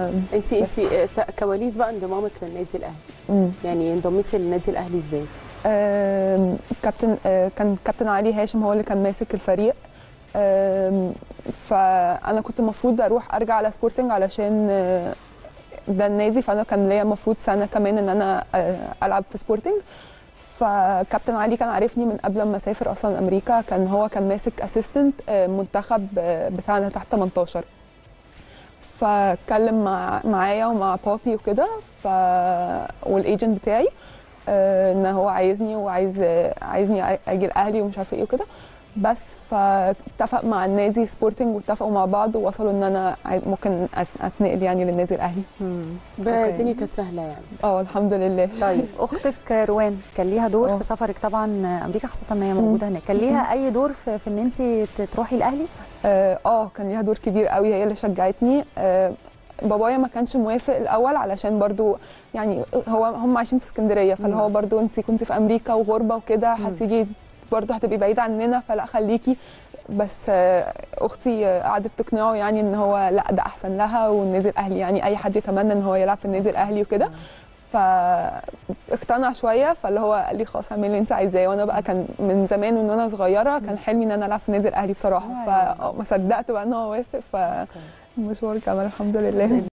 انت انت كواليس بقى انضمامك للنادي الاهلي مم. يعني انضميتي للنادي الاهلي ازاي آم، كابتن آه، كان كابتن علي هاشم هو اللي كان ماسك الفريق آم، فانا كنت المفروض اروح ارجع على سبورتنج علشان آه، ده النادي فانا كان ليا المفروض سنه كمان ان انا آه، العب في سبورتنج فكابتن علي كان عارفني من قبل ما اسافر اصلا امريكا كان هو كان ماسك اسيستنت منتخب آه، بتاعنا تحت 18 فاتكلم مع معايا ومع بابي وكده ف والايجنت بتاعي آه، ان هو عايزني وعايز آه، عايزني اجي الاهلي ومش عارفه ايه وكده بس فاتفق مع النادي سبورتنج واتفقوا مع بعض ووصلوا ان انا عاي- ممكن أت- اتنقل يعني للنادي الاهلي بقى أوكي. الدنيا كانت سهله يعني اه الحمد لله طيب اختك روان كان ليها دور اه. في سفرك طبعا امريكا خاصه ان هي موجوده هناك كان ليها اي دور في, في ان انت تروحي الاهلي اه آه، كان ليها دور كبير قوي هي اللي شجعتني آه، بابايا ما كانش موافق الاول علشان برضو يعني هو هم عايشين في اسكندريه فاللي هو برضو انت كنت في امريكا وغربه وكده هتيجي برضو هتبقي بعيده عننا فلا خليكي بس آه، اختي آه، قعدت تقنعه يعني ان هو لا ده احسن لها والنادي الاهلي يعني اي حد يتمنى ان هو يلعب في النادي الاهلي وكده فاقتنع شويه فاللي هو قال لي خلاص اعملي اللي انت عايزاه وانا بقى كان من زمان من وانا صغيره كان حلمي ان انا العب في النادي الاهلي بصراحه أيوة. فما صدقت بقى ان هو وافق فالمشوار كمل الحمد لله